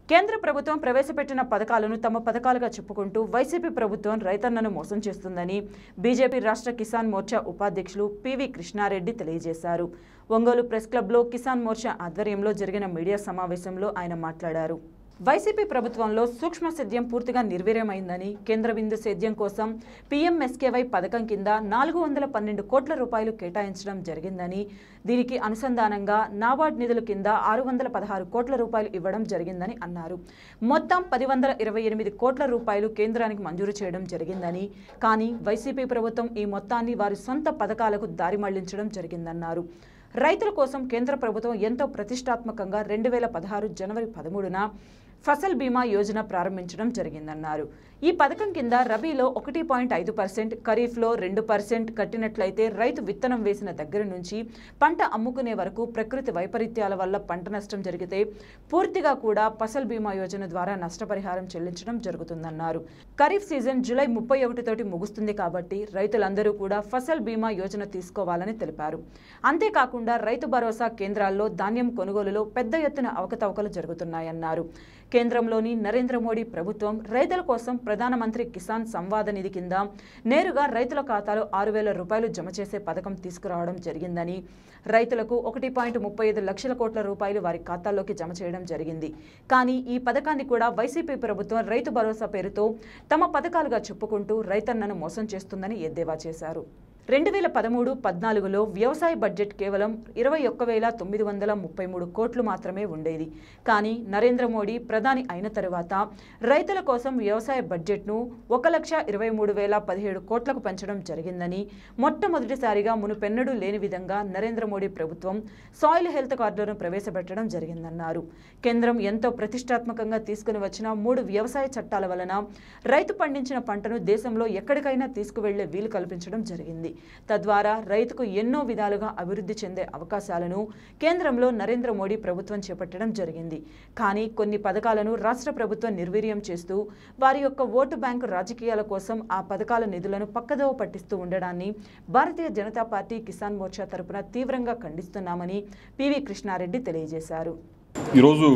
కేంద్ర ప్రభుత్వం ప్రవేశపెట్టిన పథకాలను తమ పథకాలుగా చెప్పుకుంటూ వైసీపీ ప్రభుత్వం రైతన్నను మోసం చేస్తుందని బీజేపీ రాష్ట్ర కిసాన్ మోర్చా ఉపాధ్యక్షులు పివి కృష్ణారెడ్డి తెలియజేశారు ఒంగోలు ప్రెస్ క్లబ్లో కిసాన్ మోర్చా ఆధ్వర్యంలో జరిగిన మీడియా సమావేశంలో ఆయన మాట్లాడారు వైసీపీ ప్రభుత్వంలో సూక్ష్మ సేద్యం పూర్తిగా నిర్వీర్యమైందని కేంద్ర బిందు సేద్యం కోసం పీఎంఎస్కేవై పథకం కింద నాలుగు వందల పన్నెండు కోట్ల రూపాయలు కేటాయించడం జరిగిందని దీనికి అనుసంధానంగా నాబార్డ్ నిధుల కింద ఆరు వందల పదహారు కోట్ల రూపాయలు ఇవ్వడం జరిగిందని అన్నారు మొత్తం పది వందల ఇరవై ఎనిమిది కోట్ల రూపాయలు కేంద్రానికి మంజూరు చేయడం జరిగిందని కానీ వైసీపీ ప్రభుత్వం ఈ మొత్తాన్ని వారి సొంత పథకాలకు దారి మళ్లించడం జరిగిందన్నారు రైతుల కోసం కేంద్ర ప్రభుత్వం ఎంతో ప్రతిష్టాత్మకంగా రెండు వేల పదహారు జనవరి పదమూడున ఫసల్ బీమా యోజన ప్రారంభించడం జరిగిందన్నారు ఈ పథకం కింద రబీలో ఒకటి పాయింట్ ఐదు పర్సెంట్ ఖరీఫ్లో రెండు పర్సెంట్ కట్టినట్లయితే రైతు విత్తనం వేసిన దగ్గర నుంచి పంట అమ్ముకునే వరకు ప్రకృతి వైపరీత్యాల వల్ల పంట నష్టం జరిగితే పూర్తిగా కూడా ఫసల్ బీమా యోజన ద్వారా నష్టపరిహారం చెల్లించడం జరుగుతుందన్నారు ఖరీఫ్ సీజన్ జూలై ముప్పై ఒకటి తోటి ముగుస్తుంది కాబట్టి రైతులందరూ కూడా ఫసల్ బీమా యోజన తీసుకోవాలని తెలిపారు అంతేకాకుండా రైతు భరోసా కేంద్రాల్లో ధాన్యం కొనుగోలులో పెద్ద ఎత్తున అవకతవకలు జరుగుతున్నాయన్నారు కేంద్రంలోని నరేంద్ర మోడీ ప్రభుత్వం రైతుల కోసం ప్రధానమంత్రి కిసాన్ సంవాద నిధి కింద నేరుగా రైతుల ఖాతాలో ఆరు వేల రూపాయలు జమ చేసే పథకం తీసుకురావడం జరిగిందని రైతులకు ఒకటి పాయింట్ ముప్పై ఐదు లక్షల కోట్ల రూపాయలు వారి ఖాతాల్లోకి జమ చేయడం జరిగింది కానీ ఈ పథకాన్ని కూడా వైసీపీ ప్రభుత్వం రైతు భరోసా పేరుతో తమ పథకాలుగా చెప్పుకుంటూ రైతన్నను మోసం చేస్తుందని ఎద్దేవా చేశారు రెండు వేల పదమూడు పద్నాలుగులో వ్యవసాయ బడ్జెట్ కేవలం ఇరవై ఒక్క వేల తొమ్మిది వందల ముప్పై మూడు కోట్లు మాత్రమే ఉండేది కానీ నరేంద్ర మోడీ ప్రధాని అయిన తరువాత రైతుల కోసం వ్యవసాయ బడ్జెట్ను ఒక లక్ష ఇరవై మూడు వేల పదిహేడు కోట్లకు పెంచడం జరిగిందని మొట్టమొదటిసారిగా మునుపెన్నడూ లేని విధంగా నరేంద్ర మోడీ ప్రభుత్వం సాయిల్ హెల్త్ కార్డును ప్రవేశపెట్టడం జరిగిందన్నారు కేంద్రం ఎంతో ప్రతిష్టాత్మకంగా తీసుకుని వచ్చిన మూడు వ్యవసాయ చట్టాల వలన రైతు పండించిన పంటను దేశంలో ఎక్కడికైనా తీసుకువెళ్లే వీలు కల్పించడం జరిగింది తద్వారా రైతుకు ఎన్నో విధాలుగా అభివృద్ధి చెందే అవకాశాలను కేంద్రంలో నరేంద్ర మోడీ ప్రభుత్వం చేపట్టడం జరిగింది కానీ కొన్ని పథకాలను రాష్ట్ర ప్రభుత్వం నిర్వీర్యం చేస్తూ వారి యొక్క ఓటు బ్యాంకు రాజకీయాల కోసం ఆ పథకాల నిధులను పక్కదోవ పట్టిస్తూ ఉండడాన్ని భారతీయ జనతా పార్టీ కిసాన్ మోర్చా తరపున తీవ్రంగా ఖండిస్తున్నామని పివి కృష్ణారెడ్డి తెలియజేశారు ఈరోజు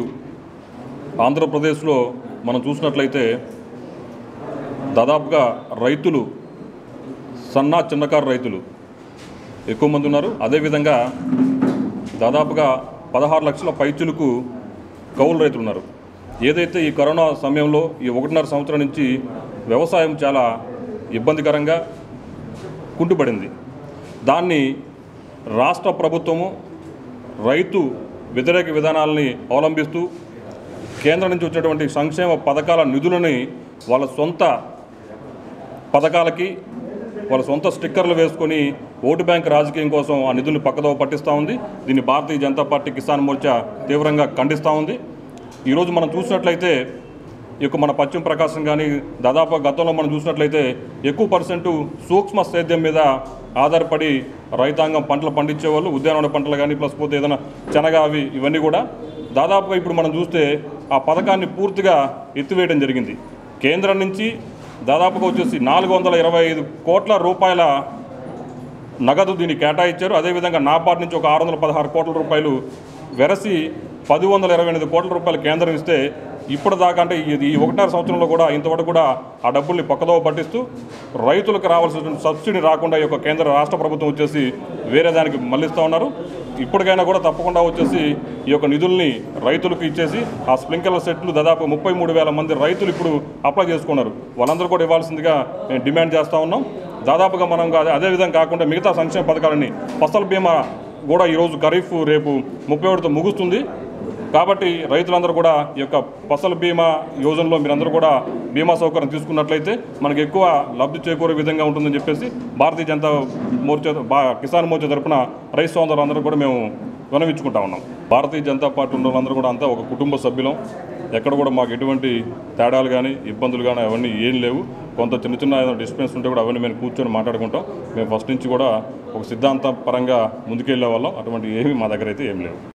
ఆంధ్రప్రదేశ్లో మనం చూసినట్లయితే దాదాపుగా రైతులు సన్న చిన్నకారు రైతులు ఎక్కువ మంది ఉన్నారు అదేవిధంగా దాదాపుగా పదహారు లక్షల పైచులకు కౌలు రైతులు ఉన్నారు ఏదైతే ఈ కరోనా సమయంలో ఈ ఒకటిన్నర సంవత్సరం నుంచి వ్యవసాయం చాలా ఇబ్బందికరంగా కుంటుపడింది దాన్ని రాష్ట్ర ప్రభుత్వము రైతు వ్యతిరేక విధానాలని అవలంబిస్తూ కేంద్రం నుంచి వచ్చేటువంటి సంక్షేమ పథకాల నిధులని వాళ్ళ సొంత పథకాలకి వాళ్ళ సొంత స్టిక్కర్లు వేసుకొని ఓటు బ్యాంక్ రాజకీయం కోసం ఆ నిధులు పక్కదోవ పట్టిస్తూ ఉంది దీన్ని భారతీయ జనతా పార్టీ కిసాన్ మోర్చా తీవ్రంగా ఖండిస్తూ ఉంది ఈరోజు మనం చూసినట్లయితే ఈ యొక్క మన పశ్చిమ ప్రకాశం కానీ దాదాపు గతంలో మనం చూసినట్లయితే ఎక్కువ పర్సెంట్ సూక్ష్మ సేద్యం మీద ఆధారపడి రైతాంగం పంటలు పండించేవాళ్ళు ఉద్యానవన పంటలు కానీ ప్లస్ పోతే ఏదైనా శనగ అవి ఇవన్నీ కూడా దాదాపుగా ఇప్పుడు మనం చూస్తే ఆ పథకాన్ని పూర్తిగా ఎత్తివేయడం జరిగింది కేంద్రం నుంచి దాదాపుగా వచ్చేసి నాలుగు వందల ఇరవై ఐదు కోట్ల రూపాయల నగదు దీన్ని కేటాయించారు అదేవిధంగా నాబార్డ్ నుంచి ఒక ఆరు వందల పదహారు కోట్ల రూపాయలు వెరసి పది వందల ఇరవై ఎనిమిది కోట్ల రూపాయలు కేంద్రం ఇస్తే ఇప్పుడు దాకా అంటే ఈ ఈ ఒకటిన్నర సంవత్సరంలో కూడా ఇంతవరకు కూడా ఆ డబ్బుల్ని పక్కదోవ పట్టిస్తూ రైతులకు రావాల్సిన సబ్సిడీ రాకుండా ఈ యొక్క కేంద్ర రాష్ట్ర ప్రభుత్వం వచ్చేసి వేరే దానికి మళ్ళిస్తూ ఉన్నారు ఇప్పటికైనా కూడా తప్పకుండా వచ్చేసి ఈ యొక్క నిధుల్ని రైతులకు ఇచ్చేసి ఆ స్ప్రింక్లర్ సెట్లు దాదాపు ముప్పై మూడు వేల మంది రైతులు ఇప్పుడు అప్లై చేసుకున్నారు వాళ్ళందరూ కూడా ఇవ్వాల్సిందిగా మేము డిమాండ్ చేస్తూ ఉన్నాం దాదాపుగా మనం కా- అదే విధంగా కాకుండా మిగతా సంక్షేమ పథకాలని ఫసల్ బీమా కూడా ఈరోజు ఖరీఫ్ రేపు ముప్పై ఒకటితో ముగుస్తుంది కాబట్టి రైతులందరూ కూడా ఈ యొక్క ఫసల్ బీమా యోజనలో మీరందరూ కూడా బీమా సౌకర్యం తీసుకున్నట్లయితే మనకు ఎక్కువ లబ్ధి చేకూరే విధంగా ఉంటుందని చెప్పేసి భారతీయ జనతా మోర్చా బా కిసాన్ మోర్చా తరపున రైతు సోదరులందరూ కూడా మేము వినవించుకుంటా ఉన్నాం భారతీయ జనతా పార్టీ ఉన్న వాళ్ళందరూ కూడా అంతా ఒక కుటుంబ సభ్యులం ఎక్కడ కూడా మాకు ఎటువంటి తేడాలు కానీ ఇబ్బందులు కానీ అవన్నీ ఏం లేవు కొంత చిన్న చిన్న ఏదైనా డిస్టెన్స్ ఉంటే కూడా అవన్నీ మేము కూర్చొని మాట్లాడుకుంటాం మేము ఫస్ట్ నుంచి కూడా ఒక సిద్ధాంత పరంగా ముందుకెళ్ళే వాళ్ళం అటువంటి ఏమీ మా దగ్గర అయితే ఏం లేవు